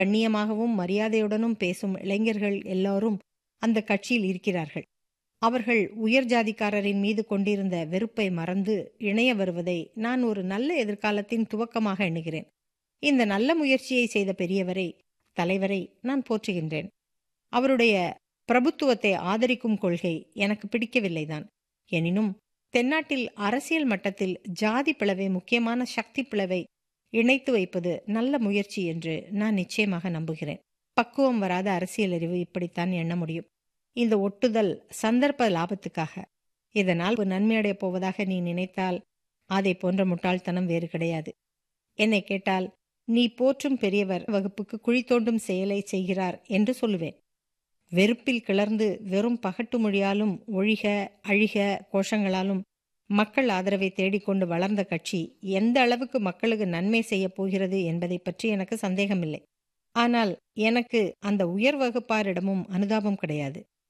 கண்ணியமாகவும் மரியாதையுடனும் பேசும் இளைஞர்கள் எல்லாரும் அந்த கட்சியில் இருக்கிறார்கள் அவர்கள் உயர் ஜாதிக்காரரின் மீது கொண்டிருந்த வெறுப்பை மறந்து இணைய வருவதை நான் ஒரு நல்ல எதிர்காலத்தின் துவக்கமாக எண்ணுகிறேன் இந்த நல்ல முயற்சியை செய்த பெரியவரை தலைவரை நான் போற்றுகின்றேன் அவருடைய பிரபுத்துவத்தை ஆதரிக்கும் கொள்கை எனக்கு பிடிக்கவில்லைதான் எனினும் தென்னாட்டில் அரசியல் மட்டத்தில் ஜாதி பிளவை முக்கியமான சக்தி பிளவை இணைத்து வைப்பது நல்ல முயற்சி என்று நான் நிச்சயமாக நம்புகிறேன் பக்குவம் வராத அரசியல் அறிவு இப்படித்தான் எண்ண முடியும் இந்த ஒட்டுதல் சந்தர்ப்ப லாபத்துக்காக இதனால் நன்மையடையப் போவதாக நீ நினைத்தால் அதை போன்ற முட்டாள்தனம் வேறு கிடையாது என்னை கேட்டால் நீ போற்றும் பெரியவர் வகுப்புக்கு குழி தோண்டும் செயலை செய்கிறார் என்று சொல்லுவேன் வெறுப்பில் கிளர்ந்து வெறும் பகட்டு மொழியாலும் ஒழிக அழிக கோஷங்களாலும் மக்கள் ஆதரவை தேடிக்கொண்டு வளர்ந்த கட்சி எந்த அளவுக்கு மக்களுக்கு நன்மை செய்ய போகிறது என்பதை பற்றி எனக்கு சந்தேகமில்லை ஆனால் எனக்கு அந்த உயர் வகுப்பாரிடமும் அனுதாபம் கிடையாது